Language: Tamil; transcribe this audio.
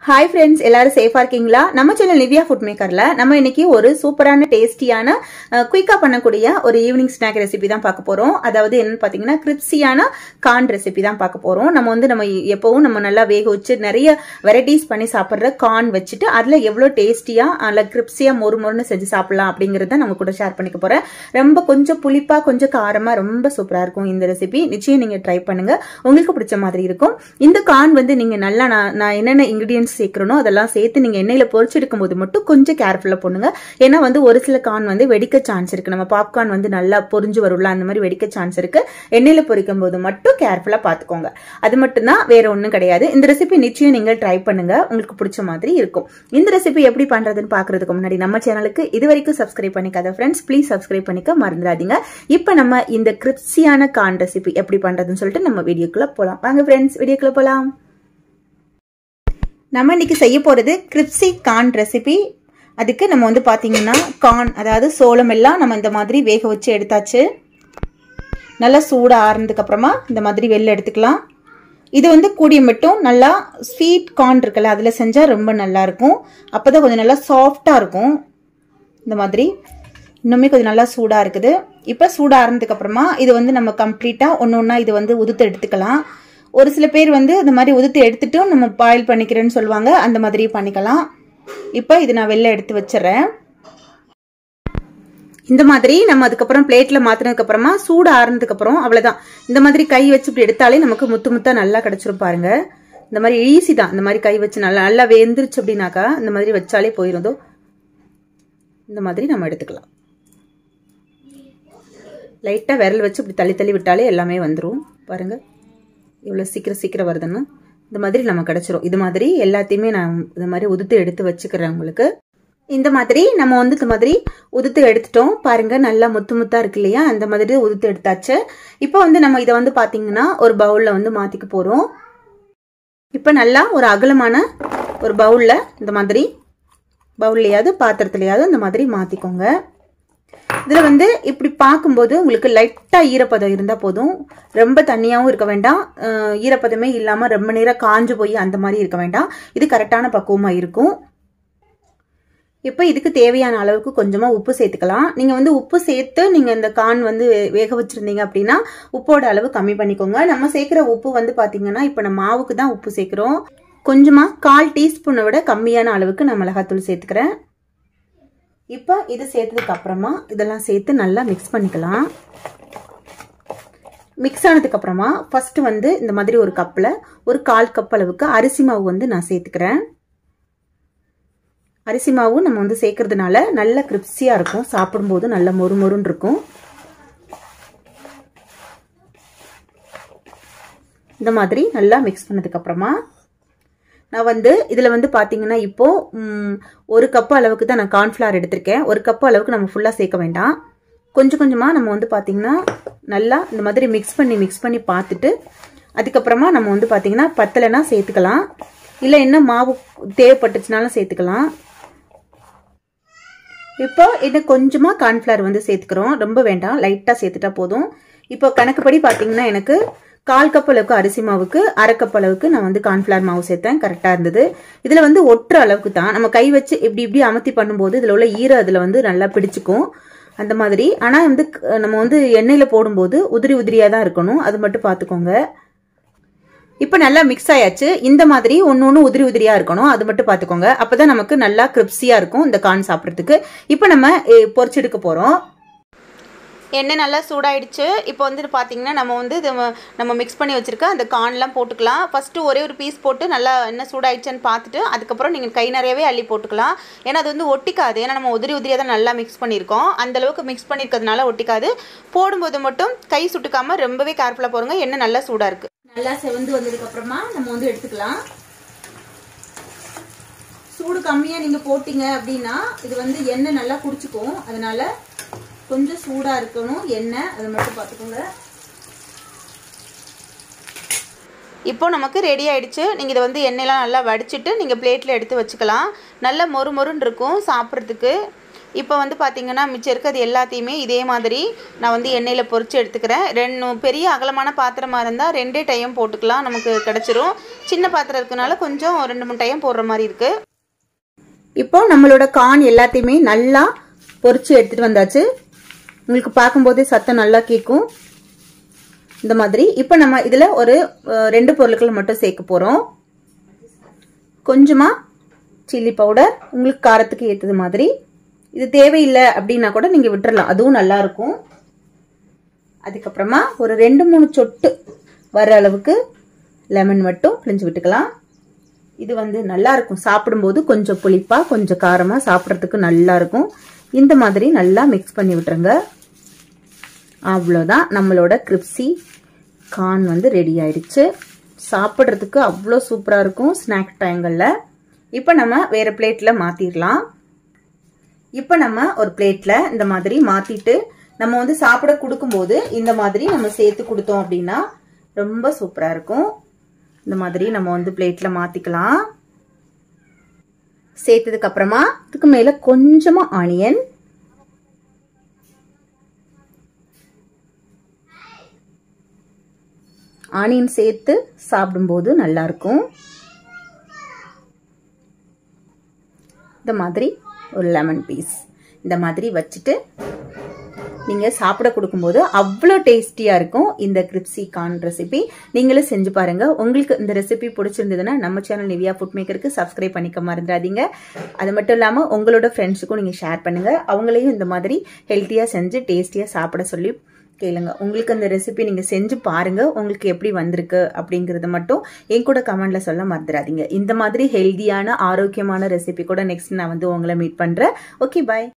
ஹாய் ஃப்ரெண்ட்ஸ் எல்லாரும் சேஃபா இருக்கீங்களா நம்ம சேனல் நிவ்யா ஃபுட் மேக்கர்ல நம்ம இன்னைக்கு ஒரு சூப்பரான டேஸ்டியான குயிக்கா பண்ணக்கூடிய ஒரு ஈவினிங் ஸ்நாக் ரெசிபி தான் பார்க்க போறோம் அதாவது என்னன்னு பாத்தீங்கன்னா கிரிப்ஸியான கார்ன் ரெசிபி தான் பார்க்க போறோம் நம்ம வந்து நம்ம எப்பவும் நம்ம நல்லா வேக வச்சு நிறைய வெரைட்டிஸ் பண்ணி சாப்பிட்ற கார்ன் வச்சுட்டு அதுல எவ்வளவு டேஸ்டியா நல்ல கிரிப்ஸியா மொறு மொறுன்னு செஞ்சு சாப்பிடலாம் அப்படிங்கறத நம்ம கூட ஷேர் பண்ணிக்க போறேன் ரொம்ப கொஞ்சம் புளிப்பா கொஞ்சம் காரமா ரொம்ப சூப்பரா இருக்கும் இந்த ரெசிபி நிச்சயம் நீங்க ட்ரை பண்ணுங்க உங்களுக்கு பிடிச்ச மாதிரி இருக்கும் இந்த கார்ன் வந்து நீங்க நல்லா நான் நான் என்னென்ன இன்கிரீடியன்ஸ் சேர்க்கிறனோ அதெல்லாம் சேர்த்து நீங்க எண்ணெயில பொரிச்செடுக்கும் போது மட்டும் கொஞ்சம் கேர்ஃபுல்லா பண்ணுங்க ஏன்னா வந்து ஒரு சில கார்ன் வந்து வெடிக்க சான்ஸ் இருக்கு நம்ம பாப்கார்ன் வந்து நல்லா பொரிஞ்சு வரும்ல அந்த மாதிரி வெடிக்க சான்ஸ் இருக்கு எண்ணெயில பொரிக்கும் போது மட்டும் கேர்ஃபுல்லா பாத்துக்கோங்க அது மட்டும் தான் வேற ஒன்றும் கிடையாது இந்த ரெசிபி நிச்சயம் நீங்க ட்ரை பண்ணுங்க உங்களுக்கு பிடிச்ச மாதிரி இருக்கும் இந்த ரெசிபி எப்படி பண்றதுன்னு பாக்குறதுக்கு முன்னாடி நம்ம சேனலுக்கு இது வரைக்கும் சப்ஸ்கிரைப் பண்ணிக்காத ஃப்ரெண்ட்ஸ் ப்ளீஸ் சப்ஸ்கிரைப் பண்ணிக்க மறந்துடாதீங்க இப்போ நம்ம இந்த கிரிப்ஸியான கார்ன் ரெசிபி எப்படி பண்றதுன்னு சொல்லிட்டு நம்ம வீடியோக்குள்ள போலாம் வாங்க ஃப்ரெண்ட்ஸ் வீடியோக்குள்ள போலாம் நம்ம இன்னைக்கு செய்ய போகிறது கிரிப்ஸி கார்ன் ரெசிபி அதுக்கு நம்ம வந்து பார்த்தீங்கன்னா கார்ன் அதாவது சோளம் எல்லாம் நம்ம இந்த மாதிரி வேக வச்சு எடுத்தாச்சு நல்லா சூடாக ஆறுனதுக்கு அப்புறமா இந்த மாதிரி வெளில எடுத்துக்கலாம் இது வந்து கூடிய மட்டும் நல்லா ஸ்வீட் கார்ன் இருக்குல்ல அதில் செஞ்சால் ரொம்ப நல்லா இருக்கும் அப்போ தான் கொஞ்சம் நல்லா சாஃப்டாக இருக்கும் இந்த மாதிரி இன்னுமே கொஞ்சம் நல்லா சூடாக இருக்குது இப்போ சூடாக ஆறுனதுக்கு அப்புறமா இது வந்து நம்ம கம்ப்ளீட்டாக ஒன்று ஒன்றா இது வந்து உதுத்து எடுத்துக்கலாம் ஒரு சில பேர் வந்து இந்த மாதிரி உதுத்து எடுத்துட்டும் நம்ம பாயில் பண்ணிக்கிறேன்னு சொல்லுவாங்க அந்த மாதிரி பண்ணிக்கலாம் இப்போ இது நான் வெளில எடுத்து வச்சிடறேன் இந்த மாதிரி நம்ம அதுக்கப்புறம் பிளேட்ல மாத்தினதுக்கு அப்புறமா சூடு ஆறுனதுக்கு அப்புறம் அவ்வளவுதான் இந்த மாதிரி கை வச்சு இப்படி எடுத்தாலே நமக்கு முத்து முத்தா நல்லா கிடைச்சிரும் பாருங்க இந்த மாதிரி ஈஸி தான் இந்த மாதிரி கை வச்சு நல்லா நல்லா வெந்துருச்சு அப்படின்னாக்கா இந்த மாதிரி வச்சாலே போயிடும் இந்த மாதிரி நம்ம எடுத்துக்கலாம் லைட்டாக விரல் வச்சு இப்படி தள்ளி தள்ளி விட்டாலே எல்லாமே வந்துடும் பாருங்கள் இவ்வளோ சீக்கிரம் சீக்கிரம் வருதுன்னு இந்த மாதிரி நம்ம கிடச்சிரும் இது மாதிரி எல்லாத்தையுமே நான் இந்த மாதிரி உதுத்து எடுத்து வச்சுக்கிறேன் உங்களுக்கு இந்த மாதிரி நம்ம வந்து இந்த மாதிரி உதுத்து எடுத்துட்டோம் பாருங்க நல்லா முத்து முத்தா இருக்கு இல்லையா அந்த மாதிரி உதுத்து எடுத்தாச்சு இப்போ வந்து நம்ம இதை வந்து பார்த்தீங்கன்னா ஒரு பவுலில் வந்து மாற்றிக்க போகிறோம் இப்போ நல்லா ஒரு அகலமான ஒரு பவுலில் இந்த மாதிரி பவுல்லையாவது பாத்திரத்துலையாவது இந்த மாதிரி மாற்றிக்கோங்க இதில் வந்து இப்படி பார்க்கும்போது உங்களுக்கு லைட்டாக ஈரப்பதம் இருந்தால் போதும் ரொம்ப தண்ணியாகவும் இருக்க வேண்டாம் ஈரப்பதமே இல்லாமல் ரொம்ப நேரம் காஞ்சு போய் அந்த மாதிரி இருக்க வேண்டாம் இது கரெக்டான பக்குவமாக இருக்கும் இப்போ இதுக்கு தேவையான அளவுக்கு கொஞ்சமாக உப்பு சேர்த்துக்கலாம் நீங்கள் வந்து உப்பு சேர்த்து நீங்கள் இந்த கான் வந்து வேக வச்சுருந்தீங்க அப்படின்னா உப்போட அளவு கம்மி பண்ணிக்கோங்க நம்ம சேர்க்குற உப்பு வந்து பார்த்தீங்கன்னா இப்போ நம்ம மாவுக்கு தான் உப்பு சேர்க்குறோம் கொஞ்சமாக கால் டீஸ்பூனை விட கம்மியான அளவுக்கு நான் மிளகாத்தூள் சேர்த்துக்கிறேன் இப்போ இது சேர்த்ததுக்கு அப்புறமா இதெல்லாம் சேர்த்து நல்லா மிக்ஸ் பண்ணிக்கலாம் மிக்ஸ் ஆனதுக்கு அப்புறமா ஃபர்ஸ்ட் வந்து இந்த மாதிரி ஒரு கப்பில் ஒரு கால் கப் அளவுக்கு அரிசி மாவு வந்து நான் சேர்த்துக்கிறேன் அரிசி மாவு நம்ம வந்து சேர்க்கறதுனால நல்ல கிரிப்ஸியாக இருக்கும் சாப்பிடும்போது நல்ல மொறு மொறுன்னு இருக்கும் இந்த மாதிரி நல்லா மிக்ஸ் பண்ணதுக்கு அப்புறமா நான் வந்து இதில் வந்து பார்த்தீங்கன்னா இப்போ ஒரு கப்பு அளவுக்கு தான் நான் கார்ன்ஃப்ளவர் எடுத்திருக்கேன் ஒரு கப்பு அளவுக்கு நம்ம ஃபுல்லாக சேர்க்க வேண்டாம் கொஞ்சம் கொஞ்சமாக நம்ம வந்து பார்த்தீங்கன்னா நல்லா இந்த மாதிரி மிக்ஸ் பண்ணி மிக்ஸ் பண்ணி பார்த்துட்டு அதுக்கப்புறமா நம்ம வந்து பார்த்தீங்கன்னா பத்தலைனா சேர்த்துக்கலாம் இல்லை என்ன மாவு தேவைப்பட்டுச்சுனாலும் சேர்த்துக்கலாம் இப்போ இன்னும் கொஞ்சமாக கார்ன்ஃப்ளவர் வந்து சேர்த்துக்கிறோம் ரொம்ப வேண்டாம் லைட்டாக சேர்த்துட்டா போதும் இப்போ கணக்குப்படி பார்த்தீங்கன்னா எனக்கு கால் கப் அளவுக்கு அரிசி மாவுக்கு அரை கப் அளவுக்கு நான் வந்து கார்ன்ஃபிளவர் மாவு சேர்த்தேன் கரெக்டாக இருந்தது இதில் வந்து ஒட்டுற அளவுக்கு தான் நம்ம கை வச்சு இப்படி இப்படி அமர்த்தி பண்ணும்போது இதில் உள்ள ஈர அதில் வந்து நல்லா பிடிச்சிக்கும் அந்த மாதிரி ஆனால் வந்து நம்ம வந்து எண்ணெயில் போடும்போது உதிரி உதிரியாக தான் இருக்கணும் அது மட்டும் பார்த்துக்கோங்க இப்போ நல்லா மிக்ஸ் ஆயாச்சு இந்த மாதிரி ஒன்று ஒன்று உதிரி உதிரியாக இருக்கணும் அது மட்டும் பார்த்துக்கோங்க அப்போ தான் நமக்கு நல்லா கிரிப்ஸியாக இருக்கும் இந்த கார்ன் சாப்பிட்றதுக்கு இப்போ நம்ம பொறிச்செடுக்க போகிறோம் எண்ணெய் நல்லா சூடாயிடுச்சு இப்போ வந்து பார்த்தீங்கன்னா நம்ம வந்து இது நம்ம மிக்ஸ் பண்ணி வச்சுருக்க அந்த கார்ன்லாம் போட்டுக்கலாம் ஃபஸ்ட்டு ஒரே ஒரு பீஸ் போட்டு நல்லா எண்ணெய் சூடாயிடுச்சுன்னு பார்த்துட்டு அதுக்கப்புறம் நீங்கள் கை நிறையவே அள்ளி போட்டுக்கலாம் ஏன்னா அது வந்து ஒட்டிக்காது ஏன்னா நம்ம உதிரி உதிரியாக தான் நல்லா மிக்ஸ் பண்ணியிருக்கோம் அந்தளவுக்கு மிக்ஸ் பண்ணியிருக்கிறதுனால ஒட்டிக்காது போடும்போது மட்டும் கை சுட்டுக்காமல் ரொம்பவே கேர்ஃபுல்லாக போடுங்க எண்ணெய் நல்லா சூடாக இருக்குது நல்லா செவந்து வந்ததுக்கப்புறமா நம்ம வந்து எடுத்துக்கலாம் சூடு கம்மியாக நீங்கள் போட்டிங்க அப்படின்னா இது வந்து எண்ணெய் நல்லா குடிச்சுக்கும் அதனால கொஞ்சம் சூடாக இருக்கணும் எண்ணெய் அதை மட்டும் பார்த்துக்கோங்க இப்போ நமக்கு ரெடி ஆயிடுச்சு நீங்கள் இதை வந்து எண்ணெயெலாம் நல்லா வடிச்சிட்டு நீங்கள் பிளேட்டில் எடுத்து வச்சுக்கலாம் நல்ல மொறு மொறுன்னு இருக்கும் சாப்பிட்றதுக்கு இப்போ வந்து பார்த்தீங்கன்னா மிச்சம் இருக்கிறது எல்லாத்தையுமே இதே மாதிரி நான் வந்து எண்ணெயில் பொரிச்சு எடுத்துக்கிறேன் ரெண்டு பெரிய அகலமான பாத்திரமாக இருந்தால் ரெண்டே டைம் போட்டுக்கலாம் நமக்கு கிடச்சிரும் சின்ன பாத்திரம் இருக்கனால கொஞ்சம் ரெண்டு மூணு டைம் போடுற மாதிரி இருக்குது இப்போ நம்மளோட கார்ன் எல்லாத்தையுமே நல்லா பொரிச்சு எடுத்துகிட்டு வந்தாச்சு உங்களுக்கு பார்க்கும்போதே சத்தம் நல்லா கேட்கும் இந்த மாதிரி இப்போ நம்ம இதில் ஒரு ரெண்டு பொருட்கள் மட்டும் சேர்க்க போகிறோம் கொஞ்சமாக சில்லி பவுடர் உங்களுக்கு காரத்துக்கு ஏற்றது மாதிரி இது தேவையில்லை அப்படின்னா கூட நீங்கள் விட்டுறலாம் அதுவும் நல்லா இருக்கும் அதுக்கப்புறமா ஒரு ரெண்டு மூணு சொட்டு வர அளவுக்கு லெமன் மட்டும் பிழிஞ்சு விட்டுக்கலாம் இது வந்து நல்லா இருக்கும் சாப்பிடும்போது கொஞ்சம் புளிப்பாக கொஞ்சம் காரமாக சாப்பிட்றதுக்கு நல்லா இருக்கும் இந்த மாதிரி நல்லா மிக்ஸ் பண்ணி விட்டுருங்க அவ்வளோதான் நம்மளோட கிரிப்ஸி கார்ன் வந்து ரெடி ஆயிடுச்சு சாப்பிட்றதுக்கு அவ்வளோ சூப்பராக இருக்கும் ஸ்நாக் டைங்களில் இப்போ நம்ம வேறு பிளேட்டில் மாற்றிடலாம் இப்போ நம்ம ஒரு பிளேட்டில் இந்த மாதிரி மாற்றிட்டு நம்ம வந்து சாப்பிட கொடுக்கும்போது இந்த மாதிரி நம்ம சேர்த்து கொடுத்தோம் அப்படின்னா ரொம்ப சூப்பராக இருக்கும் இந்த மாதிரி நம்ம வந்து பிளேட்டில் மாற்றிக்கலாம் சேர்த்ததுக்கு அப்புறமா இதுக்கு மேலே கொஞ்சமாக ஆனியன் ஆனியன் சேர்த்து சாப்பிடும்போது நல்லாயிருக்கும் இந்த மாதிரி ஒரு லெமன் பீஸ் இந்த மாதிரி வச்சுட்டு நீங்கள் சாப்பிட கொடுக்கும்போது அவ்வளோ டேஸ்டியாக இருக்கும் இந்த கிரிப்ஸி கார்ன் ரெசிபி நீங்களும் செஞ்சு பாருங்கள் உங்களுக்கு இந்த ரெசிபி பிடிச்சிருந்ததுன்னா நம்ம சேனல் நிவியா ஃபுட் மேக்கருக்கு சப்ஸ்கிரைப் பண்ணிக்க மறந்துடாதீங்க அது மட்டும் இல்லாமல் உங்களோட ஃப்ரெண்ட்ஸுக்கும் நீங்கள் ஷேர் பண்ணுங்கள் அவங்களையும் இந்த மாதிரி ஹெல்த்தியாக செஞ்சு டேஸ்டியாக சாப்பிட சொல்லி கேளுங்க உங்களுக்கு அந்த ரெசிபி நீங்கள் செஞ்சு பாருங்கள் உங்களுக்கு எப்படி வந்திருக்கு அப்படிங்கிறத மட்டும் என் கூட கமெண்டில் சொல்ல மறந்துடாதீங்க இந்த மாதிரி ஹெல்த்தியான ஆரோக்கியமான ரெசிபி கூட நெக்ஸ்ட் நான் வந்து உங்களை மீட் பண்ணுறேன் ஓகே பாய்